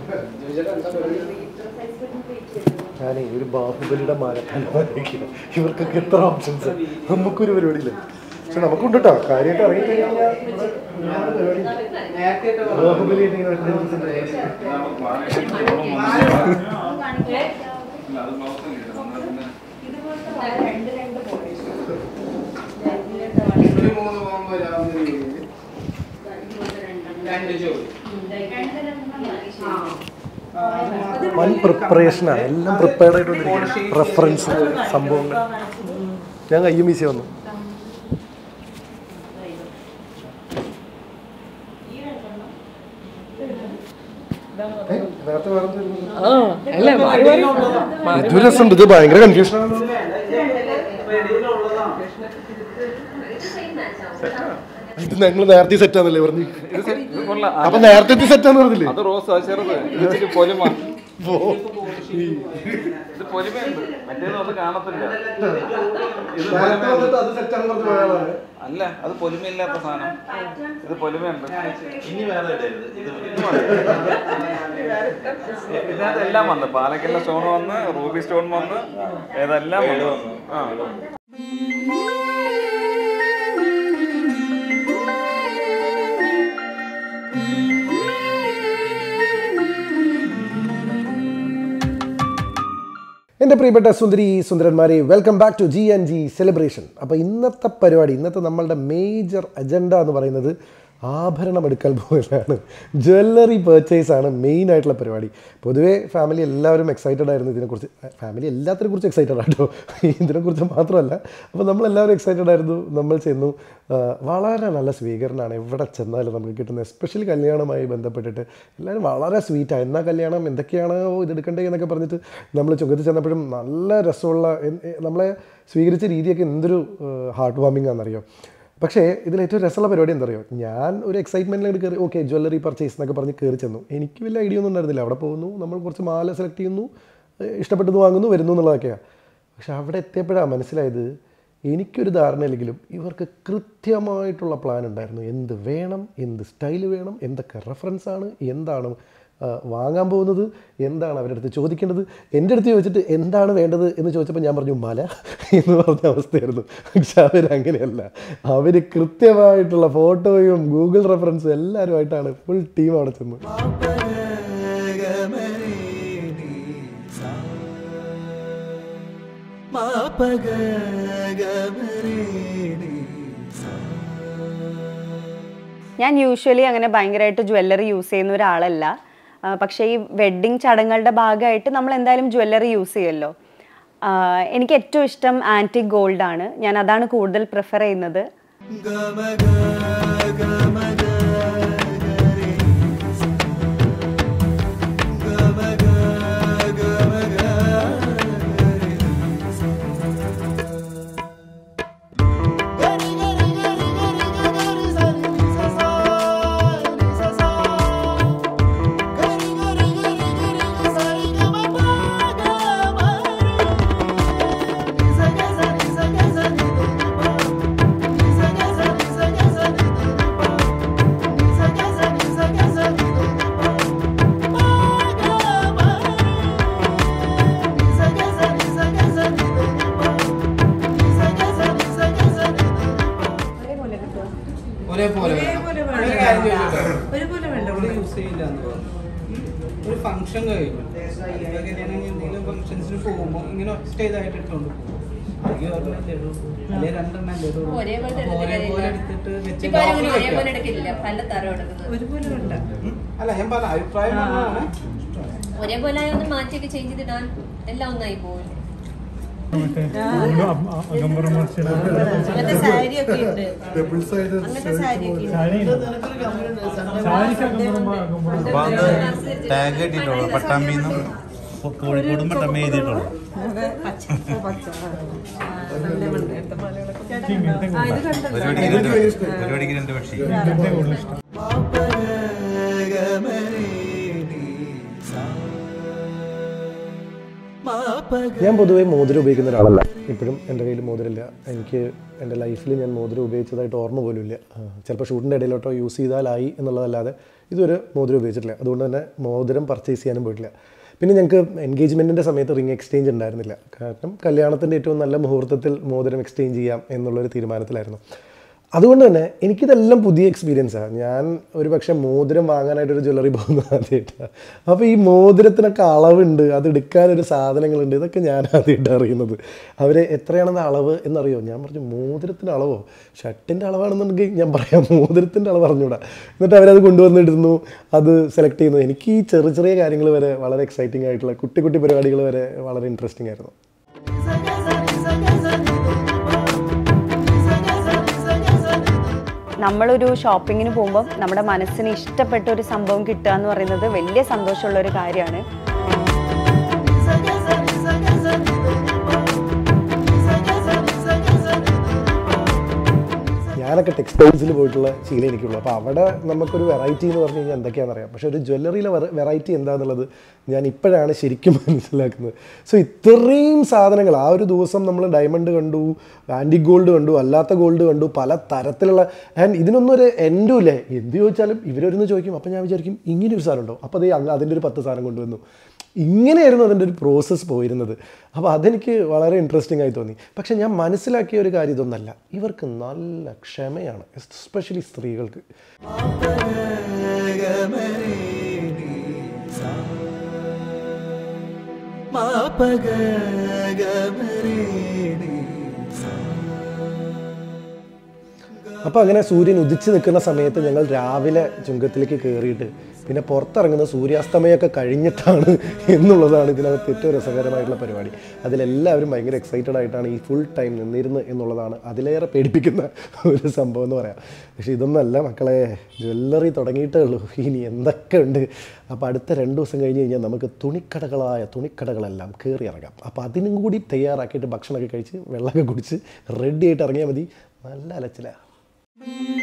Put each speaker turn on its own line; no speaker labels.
ഞാനേ ഒരു ബാഹുബലിയുടെ മാരത്താൻ ഇവർക്കൊക്കെ എത്ര ഓപ്ഷൻസ് നമുക്കൊരു പരിപാടിയില്ല പക്ഷെ നമുക്കുണ്ട് കേട്ടോ കാര്യമായിട്ട് ഇറങ്ങി കഴിഞ്ഞാൽ ബാഹുബലി
ഒരു മൂന്ന് പോകുമ്പോ രാവിലെ രണ്ട് ജോലി
വൻ പ്രിപ്പറേഷനാണ് എല്ലാം പ്രിപ്പയർഡ് ആയിട്ട് റെഫറൻസ് സംഭവങ്ങൾ ഞാൻ കയ്യും വീശി വന്നു ഏ, നേരത്തെ വേറെ എന്തായിരുന്നു? ഇത് രസമുണ്ട് ഇത് ഭയങ്കര കൺഫ്യൂഷൻ ഇത് ഞങ്ങൾ നേരത്തെ സെറ്റ് ആണല്ലേ പറഞ്ഞു
ഇത് കൊള്ളാം.
അപ്പൊ നേരത്തെ സെറ്റ് ആന്ന് പറഞ്ഞില്ലേ
അത് റോസ് അത് ചെറുത് ഇത് ഇച്ചിരി പൊലിമ
ഓ, ഈ
ഇത് പൊലിമയുണ്ട് മറ്റേത് അത് കാണത്തില്ല ഇത്
നേരത്തെ വന്നിട്ട് അത് സെറ്റ് ആണെന്ന് പറഞ്ഞ പോയാളാണ്
അല്ല അത് പൊലിമയില്ലാത്ത സാധനം ഇത് പൊലിമയുണ്ട്
ഇനി വേറെ ഇടരുത് ഇത്
ഇതിനകത്ത് എല്ലാം വന്ന് പാലക്കല്ല സ്റ്റോൺ വന്ന് റൂബി സ്റ്റോൺ വന്ന് ഏതെല്ലാം വന്നു ആ
എൻ്റെ പ്രിയപ്പെട്ട സുന്ദരി സുന്ദരന്മാരെ welcome back to G and G celebration അപ്പോൾ ഇന്നത്തെ പരിപാടി ഇന്നത്തെ നമ്മളുടെ മേജർ അജണ്ട എന്ന് പറയുന്നത് ആഭരണം എടുക്കൽ പോലെയാണ് ജ്വല്ലറി പർച്ചേസ് ആണ് മെയിൻ ആയിട്ടുള്ള പരിപാടി പൊതുവേ ഫാമിലി എല്ലാവരും എക്സൈറ്റഡ് ആയിരുന്നു ഇതിനെക്കുറിച്ച് ഫാമിലി എല്ലാത്തിനെ കുറിച്ച് എക്സൈറ്റഡ് ആട്ടോ ഇതിനെക്കുറിച്ച് മാത്രമല്ല അപ്പോൾ നമ്മളെല്ലാവരും എക്സൈറ്റഡ് ആയിരുന്നു നമ്മൾ ചെന്നു ആ, വളരെ നല്ല സ്വീകരണമാണ് എവിടെ ചെന്നാലും നമുക്ക് കിട്ടുന്നത് എസ്പെഷ്യലി കല്യാണവുമായി ബന്ധപ്പെട്ടിട്ട് എല്ലാവരും വളരെ സ്വീറ്റാണ് എന്നാ കല്യാണം എന്തൊക്കെയാണ് ഓ ഇതെടുക്കണ്ടേ എന്നൊക്കെ പറഞ്ഞിട്ട് നമ്മൾ ചുങ്കത്തിൽ ചെന്നപ്പോഴും നല്ല രസമുള്ള എൻ- എ- നമ്മളെ സ്വീകരിച്ച രീതിയൊക്കെ എന്തൊരു ഹാർട്ട് വാമിംഗ് ആണെന്നറിയോ പക്ഷേ ഇതിൽ ഏറ്റവും രസമുള്ള പരിപാടി എന്താ അറിയോ ഞാൻ ഒരു എക്സൈറ്റ്മെൻറ്റിലേക്ക് കയറി ഓക്കെ ജ്വല്ലറി പർച്ചേസ് എന്നൊക്കെ പറഞ്ഞ് കയറി ചെന്നു എനിക്ക് വലിയ ഐഡിയ ഒന്നും ഉണ്ടായിരുന്നില്ല അവിടെ പോകുന്നു നമ്മൾ കുറച്ച് മാല സെലക്ട് ചെയ്യുന്നു ഏഹ് ഇഷ്ടപ്പെട്ടത് വാങ്ങുന്നു വരുന്നു എന്നുള്ളതൊക്കെയാണ് പക്ഷെ അവിടെ എത്തിയപ്പോഴാണ് മനസ്സിലായത് എനിക്കൊരു ധാരണയില്ലെങ്കിലും ഇവർക്ക് കൃത്യമായിട്ടുള്ള പ്ലാൻ ഉണ്ടായിരുന്നു എന്ത് വേണം എന്ത് സ്റ്റൈൽ വേണം എന്തൊക്കെ റെഫറൻസ് ആണ് എന്താണ് ആ, വാങ്ങാൻ പോകുന്നത് എന്താണ് അവരുടെ അടുത്ത് ചോദിക്കേണ്ടത് എൻ്റെ അടുത്ത് ചോദിച്ചിട്ട് എന്താണ് വേണ്ടത് എന്ന് ചോദിച്ചപ്പോൾ ഞാൻ പറഞ്ഞു മല എന്ന് പറഞ്ഞ അവസ്ഥയായിരുന്നു പക്ഷെ അവരങ്ങനെയല്ല അവർ കൃത്യമായിട്ടുള്ള ഫോട്ടോയും ഗൂഗിൾ റെഫറൻസും എല്ലാവരുമായിട്ടാണ് ഫുൾ ടീം അവിടെ ചെന്ന്
ഞാൻ യൂഷ്വലി അങ്ങനെ ഭയങ്കരമായിട്ട് ജ്വല്ലറി യൂസ് ചെയ്യുന്ന ഒരാളല്ല ആ, പക്ഷേ ഈ വെഡ്ഡിങ് ചടങ്ങുകളുടെ ഭാഗമായിട്ട് നമ്മൾ എന്തായാലും ജ്വല്ലറി യൂസ് ചെയ്യുമല്ലോ ആ, എനിക്ക് ഏറ്റവും ഇഷ്ടം ആൻറ്റിക് ഗോൾഡ് ആണ് ഞാൻ അതാണ് കൂടുതൽ പ്രിഫർ ചെയ്യുന്നത്
ഒരേപോലെ വേണം. ഒരു കാര്യം ചോദിച്ചോട്ടെ? ഇവിടെ യൂസ് ചെയ്യില്ല എന്ന് പറഞ്ഞു ഉം. ഒരു ഫംഗ്ഷൻ കഴിഞ്ഞു അല്ലെങ്കിൽ കല്യാണം എന്തെങ്കിലും ഫംഗ്ഷൻസിന് പോകുമ്പോൾ ഇങ്ങനെ ഒറ്റ ഇതായിട്ട് ഇട്ടുകൊണ്ട് പോകും അല്ലെങ്കിൽ ഒരെണ്ണല്ലേ ഇടൂ. അല്ലെങ്കിൽ രണ്ടെണ്ണല്ലേ ഇടൂ.
ഒരേപോലത്തെ
അപ്പോൾ ഒരേപോലെ
എടുത്തില്ല.
എടുത്തിട്ട് വെച്ച്
ചിക്കാരി
ഡബിൾ
ഒരേപോലെ
വെക്കാം.
എടുക്കില്ല പല തരം എടുക്കുന്നത്
ഉം. അല്ല ഞാൻ പറഞ്ഞ അഭിപ്രായം പറഞ്ഞതാണ്.
ഒരേപോലെ ആയൊന്ന് മാറ്റിയൊക്കെ ചേഞ്ച് ചെയ്തിടാൻ എല്ലാം ഒന്നായി പോകും
അങ്ങനത്തെ സാരിയൊക്കെ ഉണ്ട് അങ്ങനത്തെ സാരിയൊക്കെ ഉണ്ട്
അപ്പൊ അത് ടാഗ് കിട്ടിയിട്ടുള്ളൂ പട്ടാമ്പിന്നും കോഴിക്കോടും പട്ടാമ്പി എഴുതിയിട്ടുള്ളൂ പരിപാടിക്ക് രണ്ട് പക്ഷി പരിപാടിക്ക് രണ്ട് പക്ഷി
ഞാൻ പൊതുവേ മോതിരം ഉപയോഗിക്കുന്ന ഒരാളല്ല ഇപ്പോഴും എൻ്റെ കയ്യിൽ മോതിരമില്ല എനിക്ക് എൻ്റെ ലൈഫിൽ ഞാൻ മോതിരം ഉപയോഗിച്ചതായിട്ട് ഓർമ്മ പോലും ഇല്ല ചിലപ്പോൾ ഷൂട്ടിൻ്റെ ഇടയിലോട്ടോ യൂസ് ചെയ്താലായി എന്നുള്ളതല്ലാതെ ഇതുവരെ മോതിരം ഉപയോഗിച്ചിട്ടില്ല അതുകൊണ്ട് തന്നെ മോതിരം പർച്ചേസ് ചെയ്യാനും പോയിട്ടില്ല പിന്നെ ഞങ്ങൾക്ക് എൻഗേജ്മെൻറ്റിൻ്റെ സമയത്ത് റിംഗ് എക്സ്ചേഞ്ച് ഉണ്ടായിരുന്നില്ല കാരണം കല്യാണത്തിൻ്റെ ഏറ്റവും നല്ല മുഹൂർത്തത്തിൽ മോതിരം എക്സ്ചേഞ്ച് ചെയ്യാം എന്നുള്ളൊരു തീരുമാനത്തിലായിരുന്നു അതുകൊണ്ട് തന്നെ എനിക്കിതെല്ലാം പുതിയ എക്സ്പീരിയൻസാണ് ഞാൻ ഒരു പക്ഷേ മോതിരം വാങ്ങാനായിട്ടൊരു ജ്വല്ലറി പോകുന്നത് ആദ്യമായിട്ടാണ് അപ്പോൾ ഈ മോതിരത്തിനൊക്കെ അളവുണ്ട് അത് എടുക്കാനൊരു സാധനങ്ങളുണ്ട് ഇതൊക്കെ ഞാൻ ആദ്യമായിട്ട് അറിയുന്നത് അവർ എത്രയാണെന്ന് അളവ് എന്നറിയോ ഞാൻ പറഞ്ഞു മോതിരത്തിൻ്റെ അളവോ ഷർട്ടിൻ്റെ അളവാണെന്നുണ്ടെങ്കിൽ ഞാൻ പറയാം മോതിരത്തിൻ്റെ അളവ് അറിഞ്ഞൂടാ എന്നിട്ട് അവരത് കൊണ്ടുവന്നിടുന്നു അത് സെലക്ട് ചെയ്യുന്നു എനിക്ക് ഈ ചെറിയ ചെറിയ കാര്യങ്ങൾ വരെ വളരെ എക്സൈറ്റിംഗ് ആയിട്ടുള്ള കുട്ടി കുട്ടി പരിപാടികൾ വരെ വളരെ ഇൻട്രസ്റ്റിംഗ് ആയിരുന്നു
നമ്മളൊരു ഷോപ്പിങ്ങിന് പോകുമ്പോൾ നമ്മുടെ മനസ്സിന് ഇഷ്ടപ്പെട്ട ഒരു സംഭവം കിട്ടുക എന്ന് പറയുന്നത് വലിയ സന്തോഷമുള്ള ഒരു കാര്യമാണ്
ഞാനൊക്കെ ടെക്സ്റ്റൈൽസിൽ പോയിട്ടുള്ള ശീലം എനിക്കുള്ളൂ അപ്പോൾ അവിടെ നമുക്കൊരു വെറൈറ്റി എന്ന് പറഞ്ഞു കഴിഞ്ഞാൽ എന്തൊക്കെയാണെന്ന് അറിയാം പക്ഷേ ഒരു ജ്വല്ലറിയിലെ വെറൈറ്റി എന്താണെന്നുള്ളത് ഞാൻ ഇപ്പോഴാണ് ശരിക്കും മനസ്സിലാക്കുന്നത് സോ ഇത്രയും സാധനങ്ങൾ ആ ഒരു ദിവസം നമ്മൾ ഡയമണ്ട് കണ്ടു ആൻറ്റി ഗോൾഡ് കണ്ടു അല്ലാത്ത ഗോൾഡ് കണ്ടു പല തരത്തിലുള്ള ആൻഡ് ഇതിനൊന്നും ഒരു എൻഡും ഇല്ലേ എന്ത് ചോദിച്ചാലും ഇവരൊരുന്ന് ചോദിക്കും അപ്പോൾ ഞാൻ വിചാരിക്കും ഇങ്ങനെ ഒരു സാധനം ഉണ്ടോ അപ്പോൾ അതേ അങ്ങ് അതിൻ്റെ ഒരു പത്ത് സാധനം കൊണ്ടുവന്നു ഇങ്ങനെയായിരുന്നു അതിൻ്റെ ഒരു പ്രോസസ്സ് പോയിരുന്നത് അപ്പോൾ അതെനിക്ക് വളരെ ഇൻട്രസ്റ്റിംഗ് ആയി തോന്നി പക്ഷെ ഞാൻ മനസ്സിലാക്കിയ ഒരു കാര്യം ഇതൊന്നല്ല ഇവർക്ക് നല്ല ക്ഷമയാണ് എസ്പെഷ്യലി സ്ത്രീകൾക്ക് അപ്പോൾ അങ്ങനെ സൂര്യൻ ഉദിച്ചു നിൽക്കുന്ന സമയത്ത് ഞങ്ങൾ രാവിലെ ചുങ്കത്തിലേക്ക് കയറിയിട്ട് പിന്നെ പുറത്തിറങ്ങുന്ന സൂര്യാസ്തമയമൊക്കെ കഴിഞ്ഞിട്ടാണ് എന്നുള്ളതാണ് ഇതിനകത്ത് ഏറ്റവും രസകരമായിട്ടുള്ള പരിപാടി അതിലെല്ലാവരും ഭയങ്കര എക്സൈറ്റഡ് ആയിട്ടാണ് ഈ ഫുൾ ടൈം നിന്നിരുന്നത് എന്നുള്ളതാണ് അതിലേറെ പേടിപ്പിക്കുന്ന ഒരു സംഭവം എന്ന് പറയാം പക്ഷേ ഇതൊന്നല്ല മക്കളെ ജ്വല്ലറി തുടങ്ങിയിട്ടേ ഉള്ളൂ ഇനി എന്തൊക്കെ ഉണ്ട് അപ്പോൾ അടുത്ത രണ്ട് ദിവസം കഴിഞ്ഞ് കഴിഞ്ഞാൽ നമുക്ക് തുണിക്കടകളായ തുണിക്കടകളെല്ലാം കയറി ഇറങ്ങാം അപ്പോൾ അതിനും കൂടി തയ്യാറാക്കിയിട്ട് ഭക്ഷണമൊക്കെ കഴിച്ച് വെള്ളമൊക്കെ കുടിച്ച് റെഡി ആയിട്ട് ഇറങ്ങിയാൽ മതി നല്ല അലച്ചിലാണ്